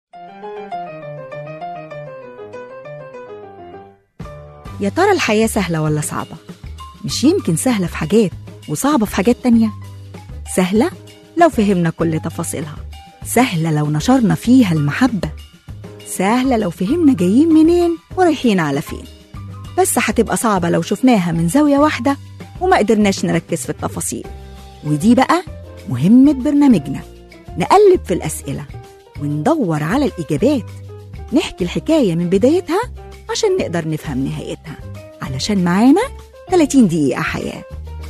يا ترى الحياة سهلة ولا صعبة؟ مش يمكن سهلة في حاجات وصعبة في حاجات تانية؟ سهلة لو فهمنا كل تفاصيلها سهلة لو نشرنا فيها المحبة سهلة لو فهمنا جايين منين ورايحين على فين بس هتبقى صعبة لو شفناها من زاوية واحدة وما قدرناش نركز في التفاصيل ودي بقى مهمة برنامجنا نقلب في الأسئلة وندور على الإجابات نحكي الحكاية من بدايتها عشان نقدر نفهم نهايتها علشان معانا 30 دقيقة حياة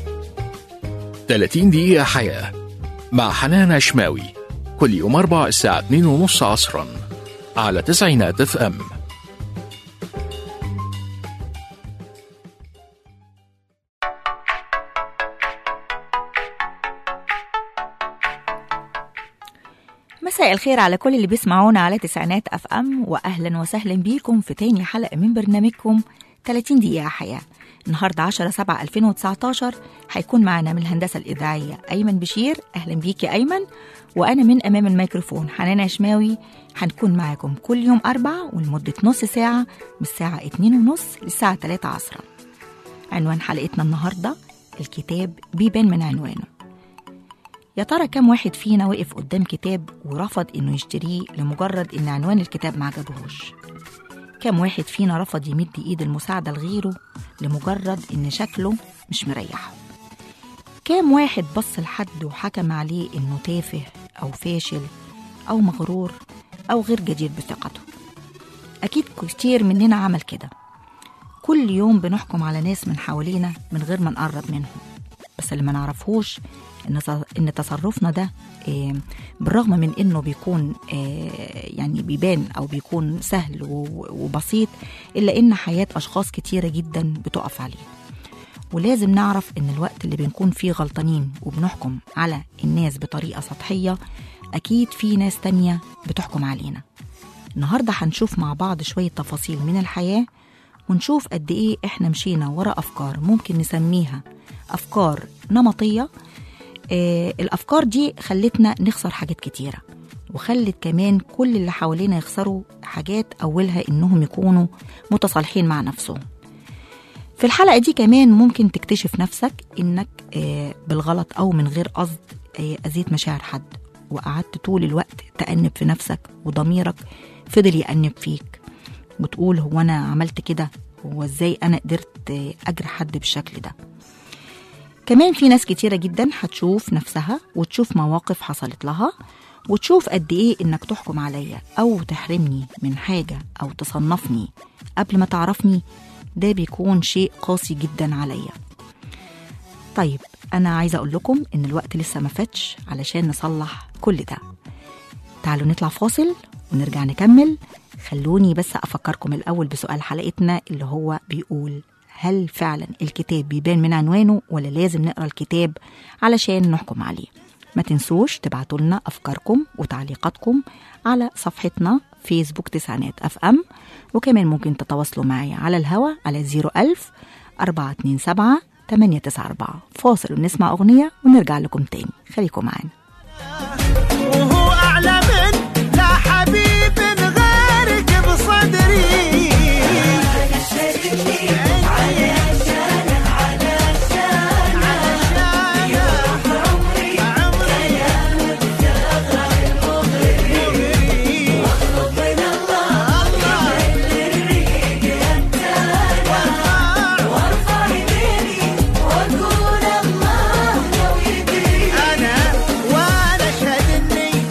30 دقيقة حياة مع حنان عشماوي كل يوم أربع الساعة 2 ونص عصرا على تسعينات اف ام مساء الخير على كل اللي بيسمعونا على تسعينات اف ام واهلا وسهلا بيكم في تاني حلقه من برنامجكم 30 دقيقه حياه النهارده 10 7 2019 هيكون معانا من الهندسه الاذاعيه ايمن بشير اهلا بيك يا ايمن وانا من امام الميكروفون حنان عشماوي هنكون معاكم كل يوم أربعة ولمدة نص ساعة من الساعة اتنين ونص للساعة تلاتة عصرا عنوان حلقتنا النهاردة الكتاب بيبان من عنوانه يا ترى كم واحد فينا وقف قدام كتاب ورفض انه يشتريه لمجرد ان عنوان الكتاب ما عجبهوش كم واحد فينا رفض يمد ايد المساعدة لغيره لمجرد ان شكله مش مريحه كام واحد بص لحد وحكم عليه انه تافه او فاشل او مغرور او غير جدير بثقته اكيد كتير مننا عمل كده كل يوم بنحكم على ناس من حوالينا من غير ما نقرب منهم بس اللي ما نعرفهوش ان ان تصرفنا ده آه، بالرغم من انه بيكون آه، يعني بيبان او بيكون سهل و- وبسيط الا ان حياه اشخاص كتيره جدا بتقف عليه ولازم نعرف ان الوقت اللي بنكون فيه غلطانين وبنحكم على الناس بطريقه سطحيه اكيد في ناس تانية بتحكم علينا النهارده هنشوف مع بعض شويه تفاصيل من الحياه ونشوف قد ايه احنا مشينا ورا افكار ممكن نسميها افكار نمطيه آه الافكار دي خلتنا نخسر حاجات كتيره وخلت كمان كل اللي حوالينا يخسروا حاجات اولها انهم يكونوا متصالحين مع نفسهم في الحلقه دي كمان ممكن تكتشف نفسك انك آه بالغلط او من غير قصد آه اذيت مشاعر حد وقعدت طول الوقت تأنب في نفسك وضميرك فضل يأنب فيك وتقول هو انا عملت كده هو ازاي انا قدرت آه، اجرح حد بالشكل ده كمان في ناس كتيرة جدا هتشوف نفسها وتشوف مواقف حصلت لها وتشوف قد ايه انك تحكم عليا او تحرمني من حاجة او تصنفني قبل ما تعرفني ده بيكون شيء قاسي جدا عليا طيب انا عايزة اقول لكم ان الوقت لسه ما فاتش علشان نصلح كل ده تعالوا نطلع فاصل ونرجع نكمل خلوني بس افكركم الاول بسؤال حلقتنا اللي هو بيقول هل فعلا الكتاب بيبان من عنوانه ولا لازم نقرا الكتاب علشان نحكم عليه ما تنسوش تبعتوا لنا افكاركم وتعليقاتكم على صفحتنا فيسبوك تسعينات اف ام وكمان ممكن تتواصلوا معايا على الهوا على 01000 427 894 فاصل ونسمع اغنيه ونرجع لكم تاني خليكم معانا وهو أعلى من لا حبيب غيرك بصدري أنا وأنا أشهد إني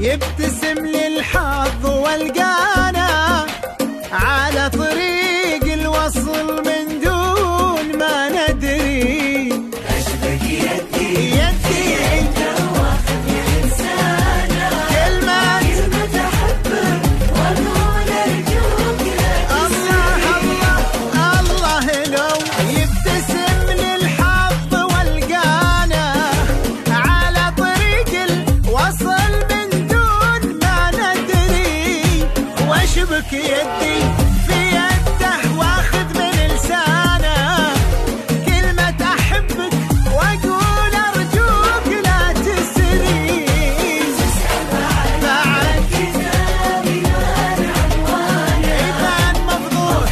يبتسم للحظ والقانا على طريق الوصل من دون ما ندري أشبك يدي يدي كلمة الله الله الله لو يبتسم للحظ والقانا على طريق الوصل من دون ما ندري واشبك يدي في يده واخذ من لسانه كلمة أحبك وأقول أرجوك لا تسري بعد إيمان مفضوح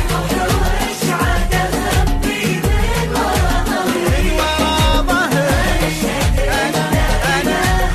من ورا ظهري أنا أنا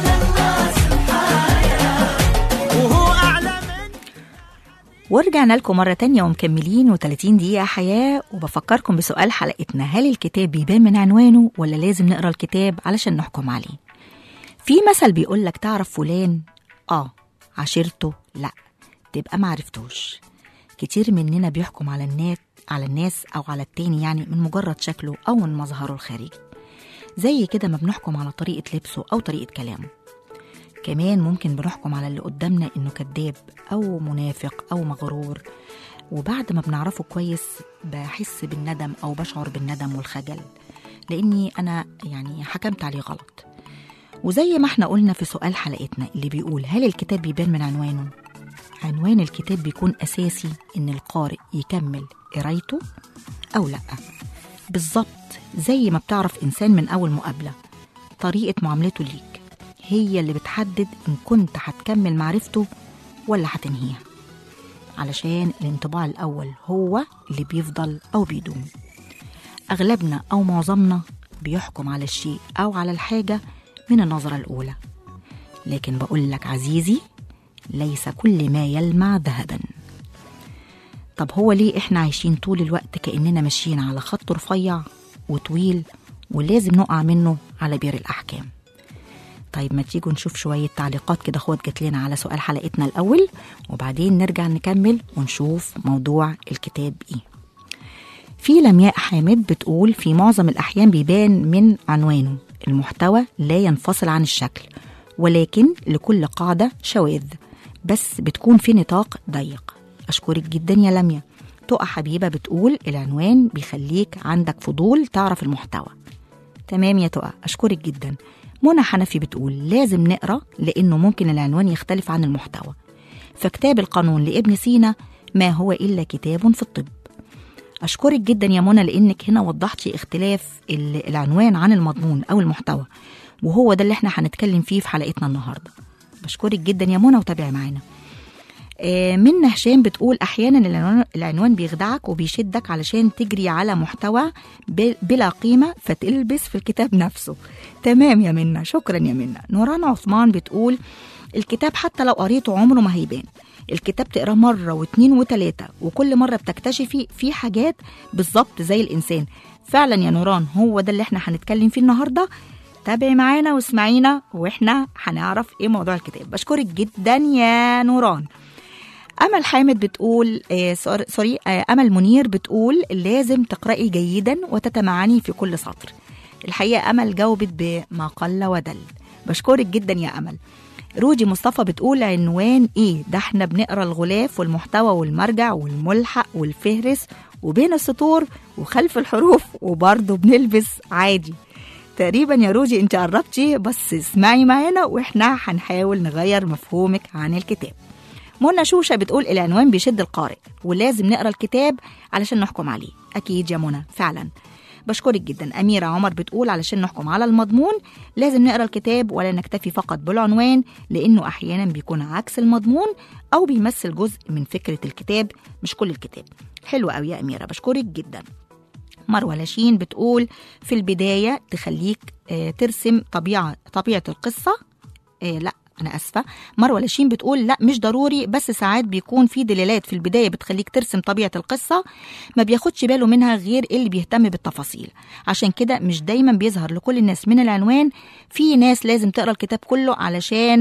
وهو أعلى من ورجعنا لكم مرة تانية ومكملين و30 دقيقة حياة وبفكركم بسؤال حلقتنا هل الكتاب بيبان من عنوانه ولا لازم نقرا الكتاب علشان نحكم عليه في مثل بيقول لك تعرف فلان اه عشيرته لا تبقى معرفتوش كتير مننا بيحكم على الناس على الناس او على التاني يعني من مجرد شكله او من مظهره الخارجي زي كده ما بنحكم على طريقة لبسه او طريقة كلامه كمان ممكن بنحكم على اللي قدامنا انه كذاب او منافق او مغرور وبعد ما بنعرفه كويس بحس بالندم او بشعر بالندم والخجل لاني انا يعني حكمت عليه غلط وزي ما احنا قلنا في سؤال حلقتنا اللي بيقول هل الكتاب بيبان من عنوانه عنوان الكتاب بيكون اساسي ان القارئ يكمل قرايته او لا بالظبط زي ما بتعرف انسان من اول مقابله طريقه معاملته ليك هي اللي بتحدد ان كنت هتكمل معرفته ولا هتنهيها علشان الانطباع الاول هو اللي بيفضل او بيدوم اغلبنا او معظمنا بيحكم على الشيء او على الحاجه من النظره الاولى لكن بقول لك عزيزي ليس كل ما يلمع ذهبا طب هو ليه احنا عايشين طول الوقت كاننا ماشيين على خط رفيع وطويل ولازم نقع منه على بير الاحكام طيب ما تيجوا نشوف شوية تعليقات كده اخوات جات لنا على سؤال حلقتنا الأول وبعدين نرجع نكمل ونشوف موضوع الكتاب إيه في لمياء حامد بتقول في معظم الأحيان بيبان من عنوانه المحتوى لا ينفصل عن الشكل ولكن لكل قاعدة شواذ بس بتكون في نطاق ضيق أشكرك جدا يا لميا تقى حبيبة بتقول العنوان بيخليك عندك فضول تعرف المحتوى تمام يا تقى أشكرك جدا منى حنفي بتقول لازم نقرا لانه ممكن العنوان يختلف عن المحتوى فكتاب القانون لابن سينا ما هو الا كتاب في الطب اشكرك جدا يا منى لانك هنا وضحتي اختلاف ال- العنوان عن المضمون او المحتوى وهو ده اللي احنا هنتكلم فيه في حلقتنا النهارده بشكرك جدا يا منى وتابعي معانا آه، منى هشام بتقول احيانا العنوان, العنوان بيخدعك وبيشدك علشان تجري على محتوى ب- بلا قيمه فتلبس في الكتاب نفسه تمام يا منى شكرا يا منى نوران عثمان بتقول الكتاب حتى لو قريته عمره ما هيبان الكتاب تقراه مرة واتنين وتلاتة وكل مرة بتكتشفي في حاجات بالظبط زي الإنسان فعلا يا نوران هو ده اللي احنا هنتكلم فيه النهاردة تابعي معانا واسمعينا واحنا هنعرف ايه موضوع الكتاب بشكرك جدا يا نوران امل حامد بتقول آه سور- سوري آه امل منير بتقول لازم تقراي جيدا وتتمعني في كل سطر الحقيقه امل جاوبت بما قل ودل بشكرك جدا يا امل روجي مصطفى بتقول عنوان ايه ده احنا بنقرا الغلاف والمحتوى والمرجع والملحق والفهرس وبين السطور وخلف الحروف وبرضه بنلبس عادي تقريبا يا روجي انت قربتي بس اسمعي معانا واحنا هنحاول نغير مفهومك عن الكتاب منى شوشة بتقول العنوان بيشد القارئ ولازم نقرا الكتاب علشان نحكم عليه أكيد يا منى فعلا بشكرك جدا أميرة عمر بتقول علشان نحكم على المضمون لازم نقرا الكتاب ولا نكتفي فقط بالعنوان لأنه أحيانا بيكون عكس المضمون أو بيمثل جزء من فكرة الكتاب مش كل الكتاب حلو قوي يا أميرة بشكرك جدا مروة لاشين بتقول في البداية تخليك آه، ترسم طبيعة طبيعة القصة آه، لا أنا آسفة مروة لاشين بتقول لا مش ضروري بس ساعات بيكون في دلالات في البداية بتخليك ترسم طبيعة القصة ما بياخدش باله منها غير اللي بيهتم بالتفاصيل عشان كده مش دايما بيظهر لكل الناس من العنوان في ناس لازم تقرا الكتاب كله علشان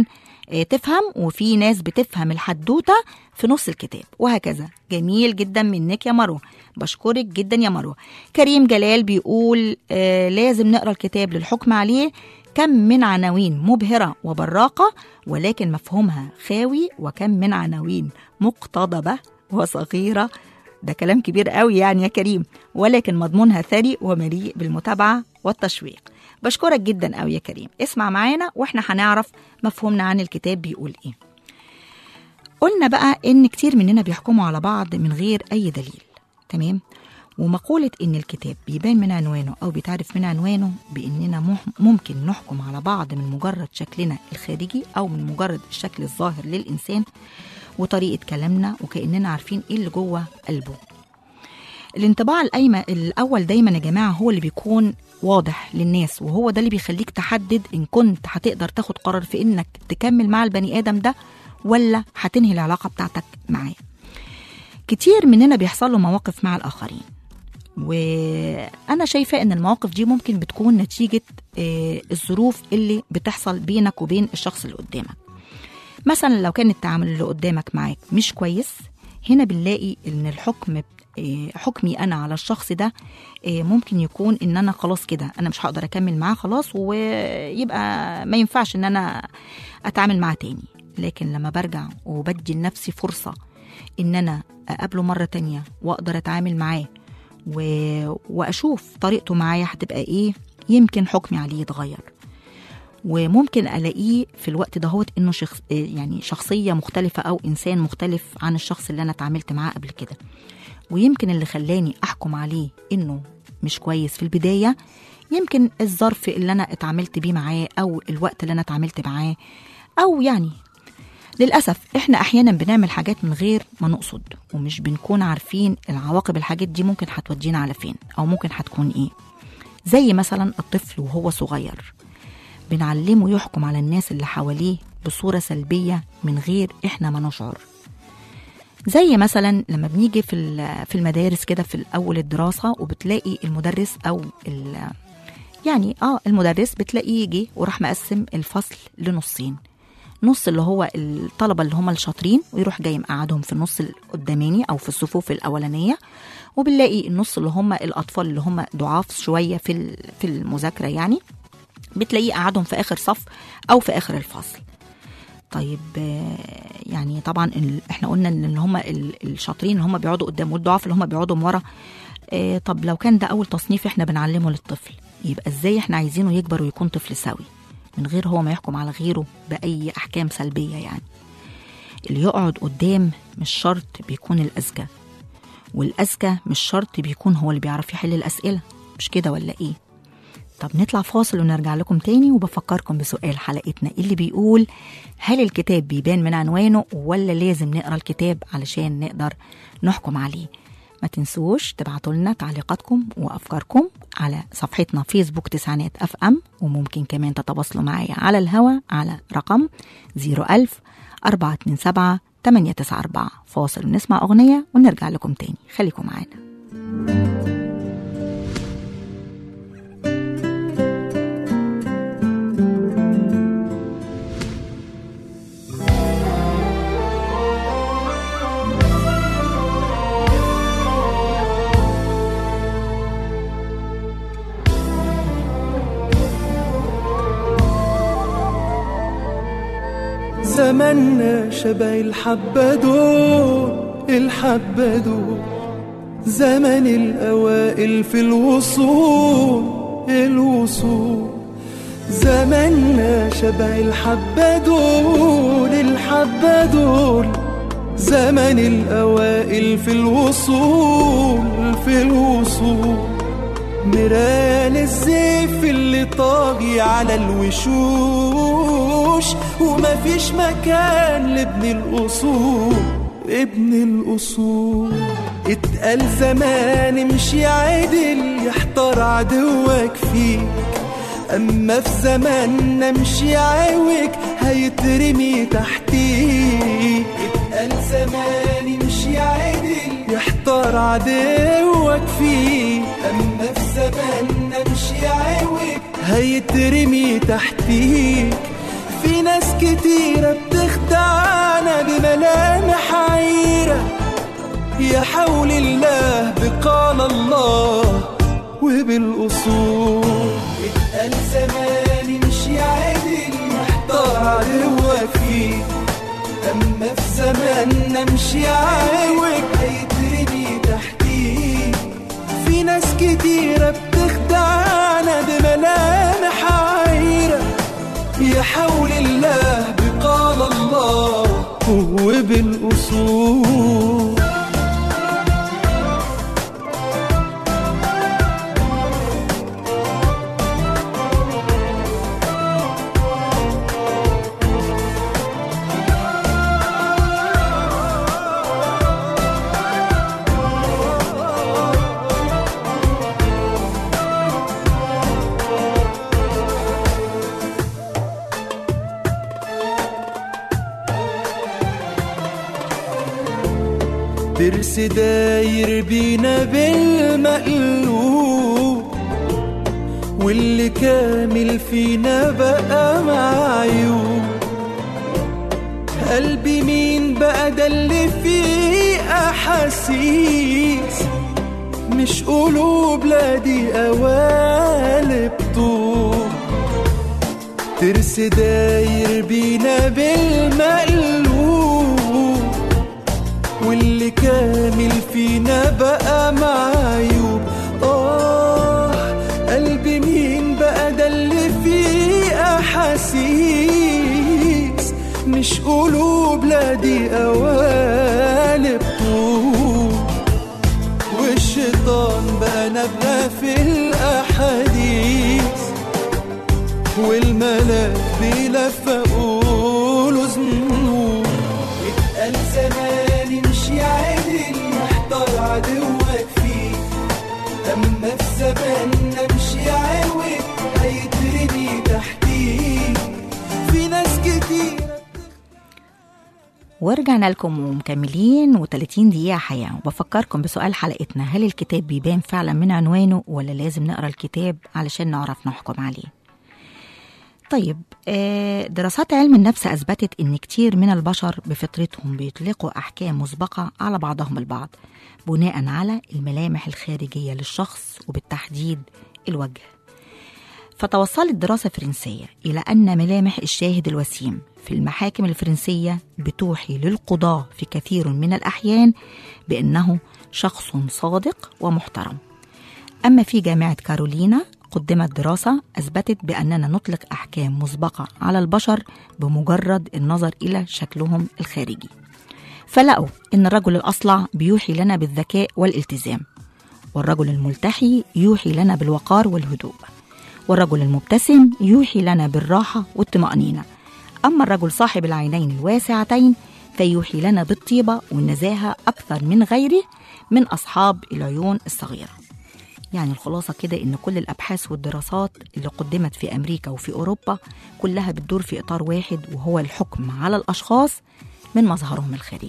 آه، تفهم وفي ناس بتفهم الحدوته في نص الكتاب وهكذا جميل جدا منك يا مروه بشكرك جدا يا مروه كريم جلال بيقول آه لازم نقرا الكتاب للحكم عليه كم من عناوين مبهره وبراقه ولكن مفهومها خاوي وكم من عناوين مقتضبه وصغيره ده كلام كبير قوي يعني يا كريم ولكن مضمونها ثري ومليء بالمتابعه والتشويق بشكرك جدا قوي يا كريم اسمع معانا واحنا هنعرف مفهومنا عن الكتاب بيقول ايه قلنا بقى ان كتير مننا بيحكموا على بعض من غير اي دليل تمام ومقولة إن الكتاب بيبان من عنوانه أو بيتعرف من عنوانه بإننا مح- ممكن نحكم على بعض من مجرد شكلنا الخارجي أو من مجرد الشكل الظاهر للإنسان وطريقة كلامنا وكأننا عارفين إيه اللي جوه قلبه الانطباع الأيمن الأول دايما يا جماعة هو اللي بيكون واضح للناس وهو ده اللي بيخليك تحدد إن كنت هتقدر تاخد قرار في إنك تكمل مع البني آدم ده ولا هتنهي العلاقة بتاعتك معاه كتير مننا بيحصل له مواقف مع الآخرين وأنا شايفة إن المواقف دي ممكن بتكون نتيجة آه، الظروف اللي بتحصل بينك وبين الشخص اللي قدامك مثلا لو كان التعامل اللي قدامك معاك مش كويس هنا بنلاقي ان الحكم آه، حكمي انا على الشخص ده آه، ممكن يكون ان انا خلاص كده انا مش هقدر اكمل معاه خلاص ويبقى ما ينفعش ان انا اتعامل معاه تاني لكن لما برجع وبدي لنفسي فرصة ان انا اقابله مرة تانية واقدر اتعامل معاه و... واشوف طريقته معايا هتبقى ايه يمكن حكمي عليه يتغير وممكن الاقيه في الوقت دهوت انه شخص يعني شخصيه مختلفه او انسان مختلف عن الشخص اللي انا اتعاملت معاه قبل كده ويمكن اللي خلاني احكم عليه انه مش كويس في البدايه يمكن الظرف اللي انا اتعاملت بيه معاه او الوقت اللي انا اتعاملت معاه او يعني للأسف إحنا أحيانا بنعمل حاجات من غير ما نقصد ومش بنكون عارفين العواقب الحاجات دي ممكن هتودينا على فين أو ممكن هتكون إيه زي مثلا الطفل وهو صغير بنعلمه يحكم على الناس اللي حواليه بصورة سلبية من غير إحنا ما نشعر زي مثلا لما بنيجي في ال- في المدارس كده في الاول الدراسه وبتلاقي المدرس او ال- يعني اه المدرس بتلاقيه يجي وراح مقسم الفصل لنصين نص اللي هو الطلبه اللي هم الشاطرين ويروح جاي مقعدهم في النص القداماني او في الصفوف الاولانيه وبنلاقي النص اللي هم الاطفال اللي هم ضعاف شويه في ال- في المذاكره يعني بتلاقيه قعدهم في اخر صف او في اخر الفصل طيب آه، يعني طبعا ال- احنا قلنا ان اللي هم ال- الشاطرين اللي هم بيقعدوا قدام والضعاف اللي هم بيقعدوا من ورا آه، طب لو كان ده اول تصنيف احنا بنعلمه للطفل يبقى ازاي احنا عايزينه يكبر ويكون طفل سوي من غير هو ما يحكم على غيره باي احكام سلبيه يعني اللي يقعد قدام مش شرط بيكون الاذكى والاذكى مش شرط بيكون هو اللي بيعرف يحل الاسئله مش كده ولا ايه طب نطلع فاصل ونرجع لكم تاني وبفكركم بسؤال حلقتنا اللي بيقول هل الكتاب بيبان من عنوانه ولا لازم نقرا الكتاب علشان نقدر نحكم عليه ما تنسوش تبعتوا لنا تعليقاتكم وافكاركم على صفحتنا فيسبوك تسعينات اف ام وممكن كمان تتواصلوا معايا على الهوا على رقم 01000 427 894 فاصل ونسمع اغنيه ونرجع لكم تاني خليكم معانا زماننا شبه الحبة دول الحبة دول زمن الأوائل في الوصول الوصول زماننا شبه الحبة دول الحبة دول زمن الأوائل في الوصول في الوصول مران الزيف اللي طاغي على الوشوش ومفيش مكان لابن الأصول ابن الأصول اتقال زمان امشي عدل يحتار عدوك فيك أما في زماننا امشي عوج هيترمي تحتيك اتقال زمان امشي عدل يحتار عدوك فيك أما في زماننا امشي عوج هيترمي تحتيك في ناس كتيرة بتخدعنا بملامح عيرة يا حول الله بقال الله وبالأصول اتقال زمان امشي عدل محتار عدوك فيه أما في زماننا امشي عوج هيترمي تحتيه في ناس كتيرة بتخدعنا بملامح عايرة يا حول الله بقال الله وبالأصول درس داير بينا بالمقلوب واللي كامل فينا بقى معيوب قلبي مين بقى ده اللي فيه أحاسيس مش قلوب لا دي قوالب طوب ترس داير بينا بالمقلوب واللي كامل فينا بقى معيوب آه قلبي مين بقى ده اللي فيه أحاسيس مش قلوب لا دي قوالب طوب والشيطان بقى نبغى في الأحاديث والملاك بيلفقوا له ذنوب اتقال زمان امشي عدل محتار عدوك فيه أما في زماننا امشي عوج هيترمي تحتيه في ناس كتير ورجعنا لكم ومكملين و30 دقيقة حياة وبفكركم بسؤال حلقتنا هل الكتاب بيبان فعلا من عنوانه ولا لازم نقرا الكتاب علشان نعرف نحكم عليه طيب آه، دراسات علم النفس أثبتت إن كتير من البشر بفطرتهم بيطلقوا أحكام مسبقة على بعضهم البعض بناء على الملامح الخارجية للشخص وبالتحديد الوجه فتوصلت دراسة فرنسية إلى أن ملامح الشاهد الوسيم في المحاكم الفرنسية بتوحي للقضاة في كثير من الأحيان بأنه شخص صادق ومحترم أما في جامعة كارولينا قدمت دراسة أثبتت بأننا نطلق أحكام مسبقة على البشر بمجرد النظر إلى شكلهم الخارجي فلقوا إن الرجل الأصلع بيوحي لنا بالذكاء والالتزام والرجل الملتحي يوحي لنا بالوقار والهدوء والرجل المبتسم يوحي لنا بالراحة والطمأنينة أما الرجل صاحب العينين الواسعتين فيوحي لنا بالطيبة والنزاهة أكثر من غيره من أصحاب العيون الصغيرة يعني الخلاصة كده إن كل الأبحاث والدراسات اللي قدمت في أمريكا وفي أوروبا كلها بتدور في إطار واحد وهو الحكم على الأشخاص من مظهرهم الخارجي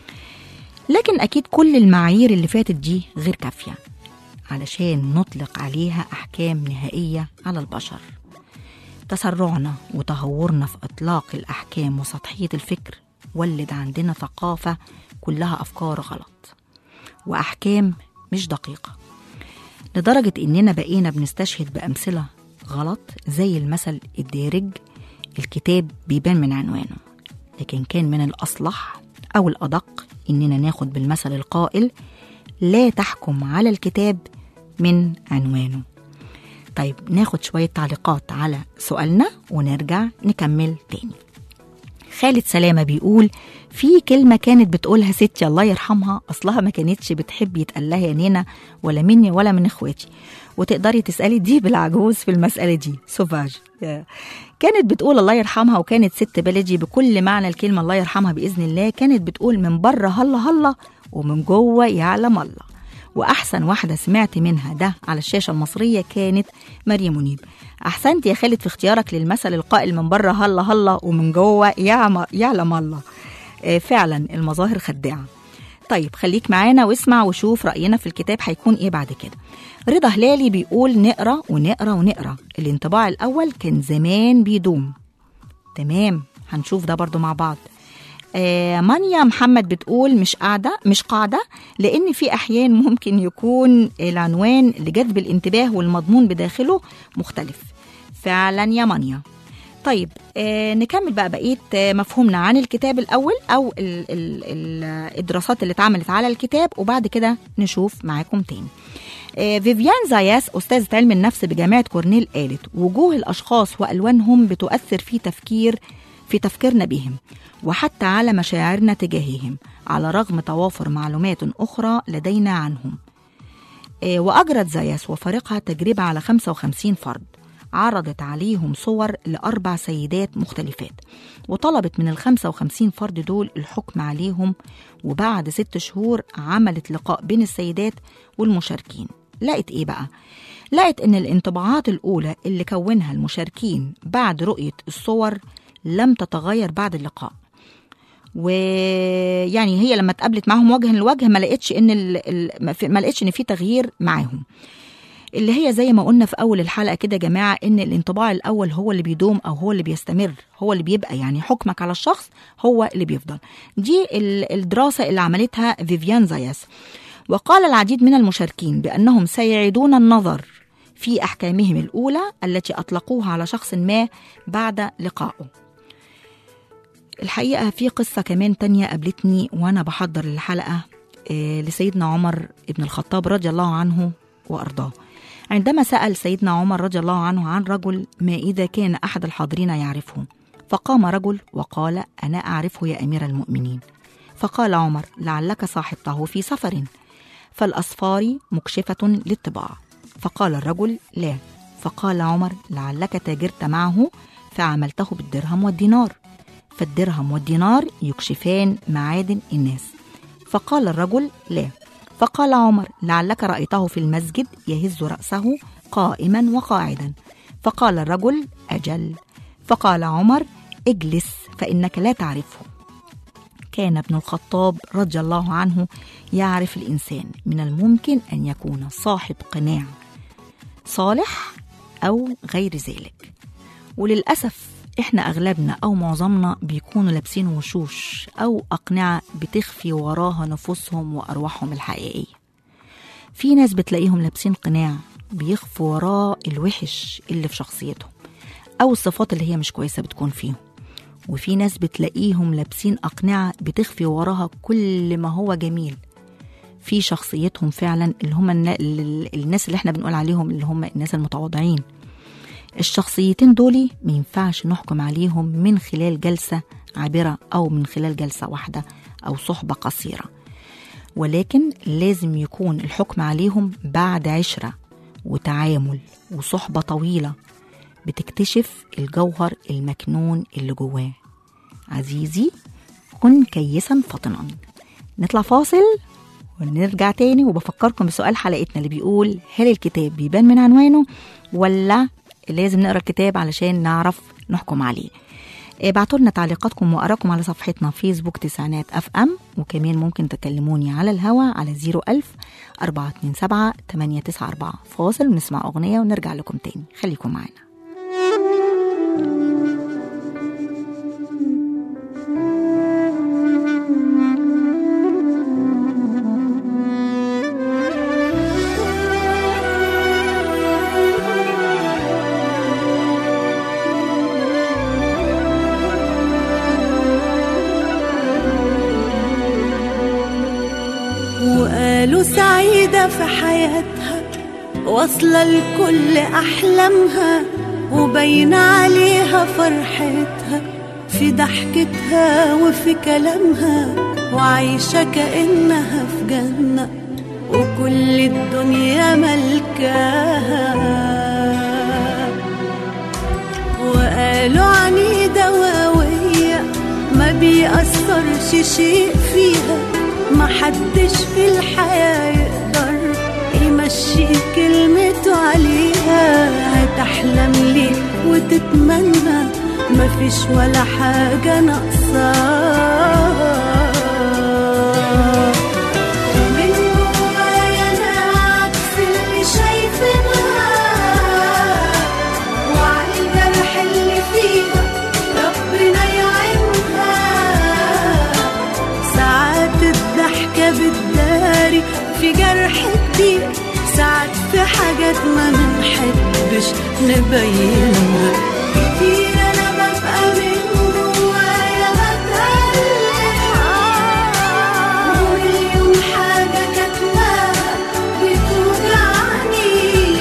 لكن أكيد كل المعايير اللي فاتت دي غير كافية علشان نطلق عليها أحكام نهائية على البشر تسرعنا وتهورنا في إطلاق الأحكام وسطحية الفكر ولد عندنا ثقافة كلها أفكار غلط وأحكام مش دقيقة لدرجة إننا بقينا بنستشهد بأمثلة غلط زي المثل الدارج الكتاب بيبان من عنوانه لكن كان من الأصلح أو الأدق إننا ناخد بالمثل القائل لا تحكم على الكتاب من عنوانه طيب ناخد شوية تعليقات على سؤالنا ونرجع نكمل تاني خالد سلامة بيقول في كلمة كانت بتقولها ستي الله يرحمها أصلها ما كانتش بتحب يتقال لها يا نينا ولا مني ولا من إخواتي وتقدري تسألي دي بالعجوز في المسألة دي سوفاج كانت بتقول الله يرحمها وكانت ست بلدي بكل معنى الكلمة الله يرحمها بإذن الله كانت بتقول من بره هلا هلا ومن جوه يعلم الله وأحسن واحدة سمعت منها ده على الشاشة المصرية كانت مريم منيب أحسنت يا خالد في اختيارك للمثل القائل من بره هلا هلا ومن جوه يعم- يعلم الله آه، فعلا المظاهر خداعة طيب خليك معانا واسمع وشوف رأينا في الكتاب هيكون ايه بعد كده رضا هلالي بيقول نقرا ونقرا ونقرا الانطباع الأول كان زمان بيدوم تمام هنشوف ده برضو مع بعض آه مانيا محمد بتقول مش قاعدة مش قاعدة لأن في أحيان ممكن يكون العنوان لجذب الانتباه والمضمون بداخله مختلف فعلا يا مانيا طيب آه نكمل بقى بقية آه مفهومنا عن الكتاب الأول أو ال ال ال الدراسات اللي اتعملت على الكتاب وبعد كده نشوف معاكم تاني آه، فيفيان زاياس أستاذة علم النفس بجامعة كورنيل قالت وجوه الأشخاص وألوانهم بتؤثر في تفكير في تفكيرنا بهم وحتى على مشاعرنا تجاههم على رغم توافر معلومات أخرى لدينا عنهم آه، وأجرت زاياس وفريقها تجربة على 55 فرد عرضت عليهم صور لأربع سيدات مختلفات وطلبت من ال 55 فرد دول الحكم عليهم وبعد ست شهور عملت لقاء بين السيدات والمشاركين لقت إيه بقى؟ لقت إن الانطباعات الأولى اللي كونها المشاركين بعد رؤية الصور لم تتغير بعد اللقاء ويعني هي لما اتقابلت معاهم وجها لوجه ما لقتش ان ال... ال- ما في- ما لقتش ان في تغيير معاهم اللي هي زي ما قلنا في اول الحلقه كده يا جماعه ان الانطباع الاول هو اللي بيدوم او هو اللي بيستمر هو اللي بيبقى يعني حكمك على الشخص هو اللي بيفضل دي ال- الدراسه اللي عملتها فيفيان زاياس وقال العديد من المشاركين بانهم سيعيدون النظر في احكامهم الاولى التي اطلقوها على شخص ما بعد لقائه الحقيقة في قصة كمان تانية قابلتني وأنا بحضر الحلقة آه، لسيدنا عمر بن الخطاب رضي الله عنه وأرضاه عندما سأل سيدنا عمر رضي الله عنه عن رجل ما إذا كان أحد الحاضرين يعرفه فقام رجل وقال أنا أعرفه يا أمير المؤمنين فقال عمر لعلك صاحبته في سفر فالأصفار مكشفة للطباع فقال الرجل لا فقال عمر لعلك تاجرت معه فعملته بالدرهم والدينار فالدرهم والدينار يكشفان معادن الناس فقال الرجل لا فقال عمر لعلك رأيته في المسجد يهز رأسه قائما وقاعدا فقال الرجل أجل فقال عمر اجلس فإنك لا تعرفه كان ابن الخطاب رضي الله عنه يعرف الإنسان من الممكن أن يكون صاحب قناع صالح أو غير ذلك وللأسف إحنا أغلبنا أو معظمنا بيكونوا لابسين وشوش أو أقنعة بتخفي وراها نفوسهم وأرواحهم الحقيقية في ناس بتلاقيهم لابسين قناع بيخفوا وراه الوحش اللي في شخصيتهم أو الصفات اللي هي مش كويسة بتكون فيهم وفي ناس بتلاقيهم لابسين أقنعة بتخفي وراها كل ما هو جميل في شخصيتهم فعلا اللي هم النا- ال- الناس اللي احنا بنقول عليهم اللي هم الناس المتواضعين الشخصيتين دول ما ينفعش نحكم عليهم من خلال جلسة عابرة أو من خلال جلسة واحدة أو صحبة قصيرة ولكن لازم يكون الحكم عليهم بعد عشرة وتعامل وصحبة طويلة بتكتشف الجوهر المكنون اللي جواه عزيزي كن كيسا فطنا نطلع فاصل ونرجع تاني وبفكركم بسؤال حلقتنا اللي بيقول هل الكتاب بيبان من عنوانه ولا لازم نقرا الكتاب علشان نعرف نحكم عليه ابعتوا لنا تعليقاتكم وارائكم على صفحتنا فيسبوك تسعينات اف ام وكمان ممكن تكلموني على الهوا على 01000 427 894 فاصل ونسمع اغنيه ونرجع لكم تاني خليكم معانا وقالوا سعيدة في حياتها واصلة لكل أحلامها وبين عليها فرحتها في ضحكتها وفي كلامها وعايشة كأنها في جنة وكل الدنيا ملكاها وقالوا عنيدة وقوية ما بيأثرش شيء فيها ما حدش في الحياة يقدر يمشي كلمته عليها هتحلم ليه وتتمنى مفيش ولا حاجة ناقصاها ومن جوايا أنا عكس اللي شايفينها وعلى الجرح اللي فيها رب حاجات ما بنحبش نبينها كتير انا ببقى من جوايا بتألم ومليون حاجة كاتماها بتوجعني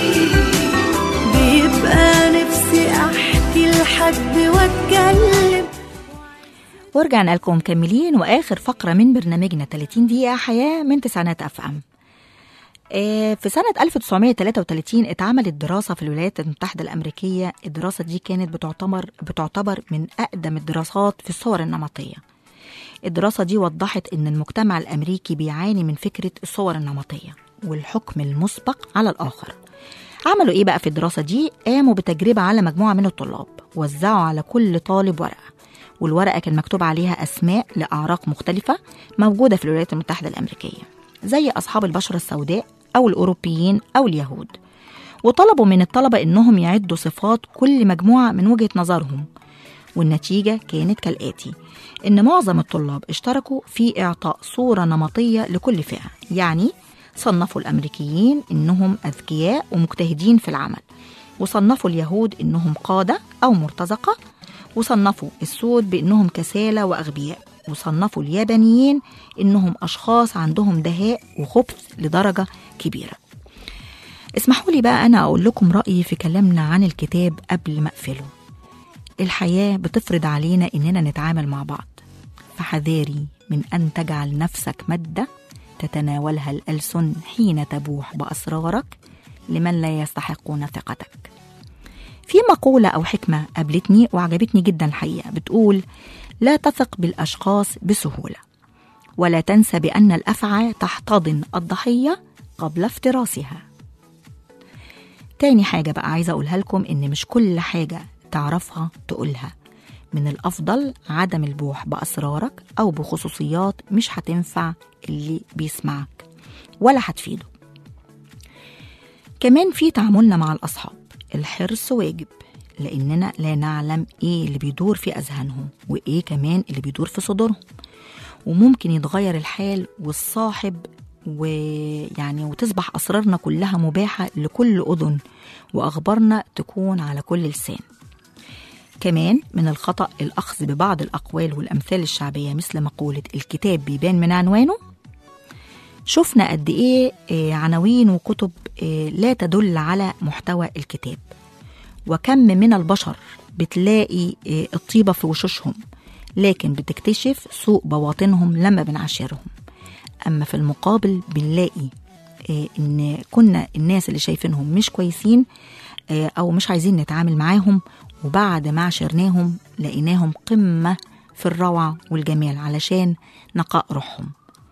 بيبقى نفسي احكي لحد واتكلم ورجعنا لكم مكملين واخر فقره من برنامجنا 30 دقيقه حياه من تسعينات اف ام آه، في سنة 1933 اتعملت دراسة في الولايات المتحدة الأمريكية الدراسة دي كانت بتعتبر بتعتبر من أقدم الدراسات في الصور النمطية الدراسة دي وضحت إن المجتمع الأمريكي بيعاني من فكرة الصور النمطية والحكم المسبق على الآخر عملوا إيه بقى في الدراسة دي؟ قاموا بتجربة على مجموعة من الطلاب وزعوا على كل طالب ورقة والورقة كان مكتوب عليها أسماء لأعراق مختلفة موجودة في الولايات المتحدة الأمريكية زي أصحاب البشرة السوداء أو الأوروبيين أو اليهود وطلبوا من الطلبة إنهم يعدوا صفات كل مجموعة من وجهة نظرهم والنتيجة كانت كالآتي إن معظم الطلاب اشتركوا في إعطاء صورة نمطية لكل فئة يعني صنفوا الأمريكيين إنهم أذكياء ومجتهدين في العمل وصنفوا اليهود إنهم قادة أو مرتزقة وصنفوا السود بإنهم كسالى وأغبياء وصنفوا اليابانيين إنهم أشخاص عندهم دهاء وخبث لدرجة كبيرة اسمحوا لي بقى أنا أقول لكم رأيي في كلامنا عن الكتاب قبل ما أقفله الحياة بتفرض علينا إننا نتعامل مع بعض فحذاري من أن تجعل نفسك مادة تتناولها الألسن حين تبوح بأسرارك لمن لا يستحقون ثقتك في مقولة أو حكمة قابلتني وعجبتني جدا الحقيقة بتقول لا تثق بالأشخاص بسهولة ولا تنسى بأن الأفعى تحتضن الضحية قبل افتراسها تاني حاجة بقى عايزة أقولها لكم إن مش كل حاجة تعرفها تقولها من الأفضل عدم البوح بأسرارك أو بخصوصيات مش هتنفع اللي بيسمعك ولا هتفيده كمان في تعاملنا مع الأصحاب الحرص واجب لأننا لا نعلم إيه اللي بيدور في أذهانهم وإيه كمان اللي بيدور في صدورهم وممكن يتغير الحال والصاحب ويعني وتصبح أسرارنا كلها مباحة لكل أذن وأخبارنا تكون على كل لسان كمان من الخطأ الأخذ ببعض الأقوال والأمثال الشعبية مثل مقولة الكتاب بيبان من عنوانه شفنا قد إيه آه، عناوين وكتب آه، لا تدل على محتوى الكتاب وكم من البشر بتلاقي آه، الطيبة في وشوشهم لكن بتكتشف سوء بواطنهم لما بنعاشرهم أما في المقابل بنلاقي آه، إن كنا الناس اللي شايفينهم مش كويسين آه، أو مش عايزين نتعامل معاهم وبعد ما عاشرناهم لقيناهم قمة في الروعة والجمال علشان نقاء روحهم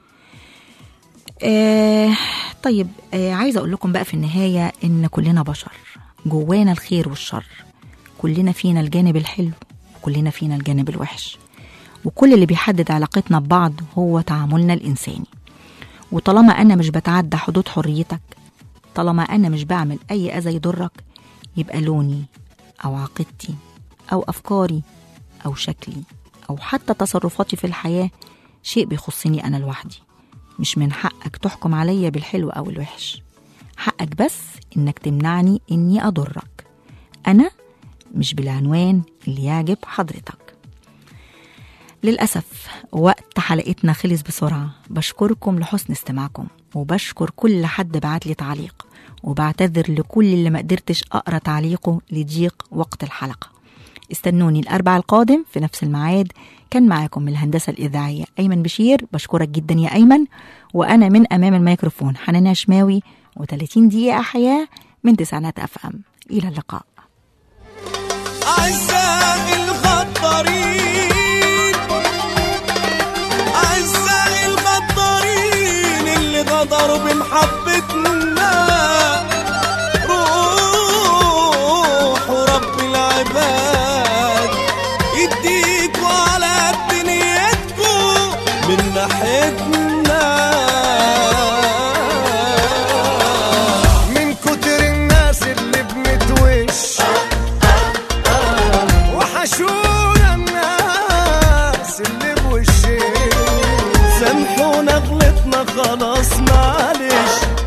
آه طيب آه عايزة أقول لكم بقى في النهاية إن كلنا بشر جوانا الخير والشر كلنا فينا الجانب الحلو وكلنا فينا الجانب الوحش وكل اللي بيحدد علاقتنا ببعض هو تعاملنا الإنساني وطالما أنا مش بتعدى حدود حريتك طالما أنا مش بعمل أي أذى يضرك يبقى لوني أو عقيدتي أو أفكاري أو شكلي أو حتى تصرفاتي في الحياة شيء بيخصني أنا لوحدي مش من حقك تحكم عليا بالحلو أو الوحش حقك بس إنك تمنعني إني أضرك أنا مش بالعنوان اللي يعجب حضرتك للأسف وقت حلقتنا خلص بسرعة بشكركم لحسن استماعكم وبشكر كل حد بعت لي تعليق وبعتذر لكل اللي ما قدرتش أقرأ تعليقه لضيق وقت الحلقة استنوني الأربع القادم في نفس الميعاد كان معاكم من الهندسة الإذاعية أيمن بشير بشكرك جدا يا أيمن وأنا من أمام الميكروفون حنان شماوي و30 دقيقة حياة من تسعينات أف أم إلى اللقاء أعزائي الغدارين أعزائي الغدارين اللي غدروا بمحبتنا روحوا رب العباد يديكوا على دنيتكوا من ناحيتنا من كتر الناس اللي بنتوش وحشونا الناس اللي بوشين سامحونا غلطنا خلاص معلش